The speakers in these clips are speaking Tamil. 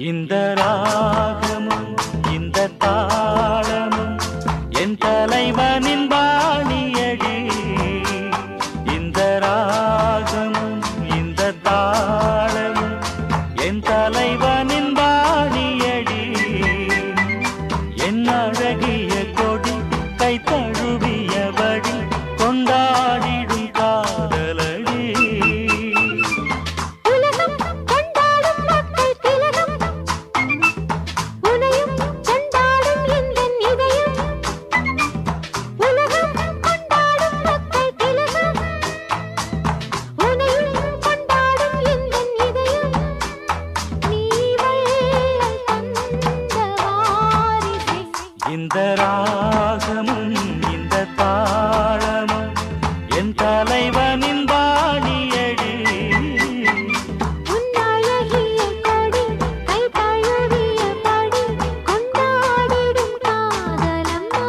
இந்த ராகமும் இந்த தாளமும் என் தலைவனின் பாணியடி இந்த ராகமும் இந்த தாளமும் என் தலைவனின் பாணியடி என் அழகிய கொடி கை தழுவியபடி கொண்டாடிடும் காதலடி உலகம் கொண்டாடும் மக்கள் திலகம் உனையும் கொண்டாடும் எந்தன் இதயம் உலகம் கொண்டாடும் மக்கள் திலகம் உனையும் கொண்டாடும் எந்தன் இதயம் நீ வள்ளல் தந்த வாரிசே இந்த ராகமும் இந்த தாளமும் என் தலைவனின் பாணியடி உன் அழகிய கொடி கை தழுவியபடி கொண்டாடிடும் காதலம்மா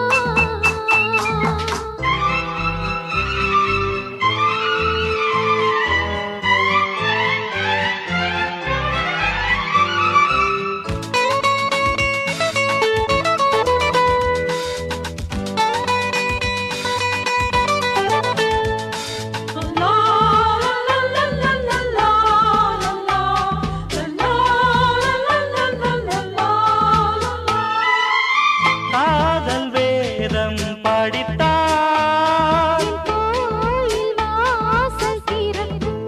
காதல் வேதம் படித்தார் கோயில் வாசல் திறக்கும்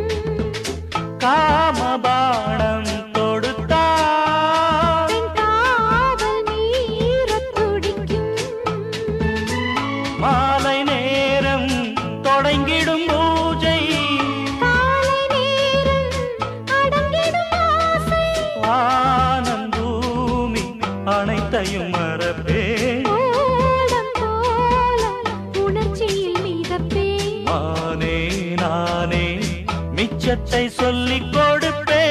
காமபாணம் தொடுத்தார் பெண் காதல் மீறத் துடிக்கும் மாலை நேரம் தொடங்கிடும் பூஜை காலை நேரம் அடங்கிடும் ஆசை வானம் பூமி அனைத்தையும் மறப்பே ஓடம் போல உணர்ச்சியில் மிதப்பேன் நானே நானே மிச்சத்தை சொல்லிக் கொடுப்பேன்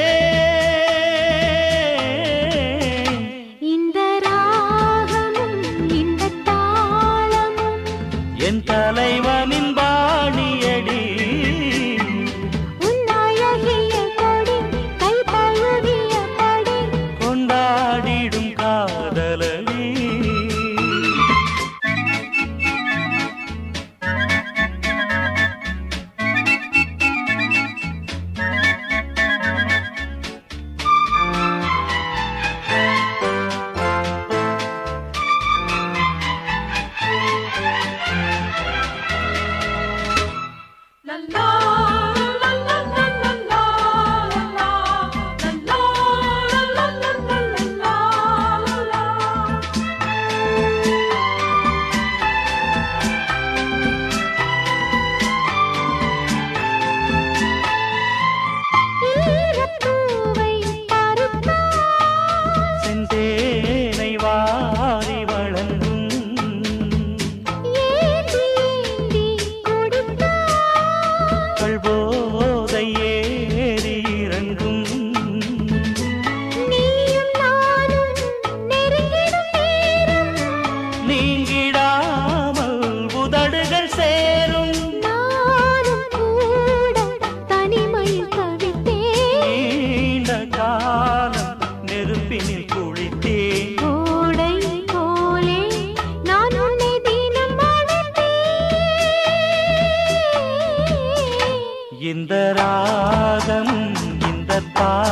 இந்த ராகமும் இந்த தாளமும் என் தலைவனின் பாணியடி உன் அழகிய கொடி கை தழுவியபடி கொண்டாடிடும் காதலடி ஈரப்பூவை பறித்தாய் செந்தேனை வாரி வழங்கும் ஏந்தி ஏந்தி குடித்தாய் கள்போதை ஏறி இறங்கும் நீயும் நானும் நெருங்கிடும் நேரம் நீங்கிடாமல் உதடுகள் சேரும் நானும் கூட தனிமையில் தவித்தேன் நீண்ட காலம் நெருப்பினில் குளித்தேன் கோடை போலே நான் உன்னை தினம் அழைத்தேன் இந்த ராகம் இந்த தாளம்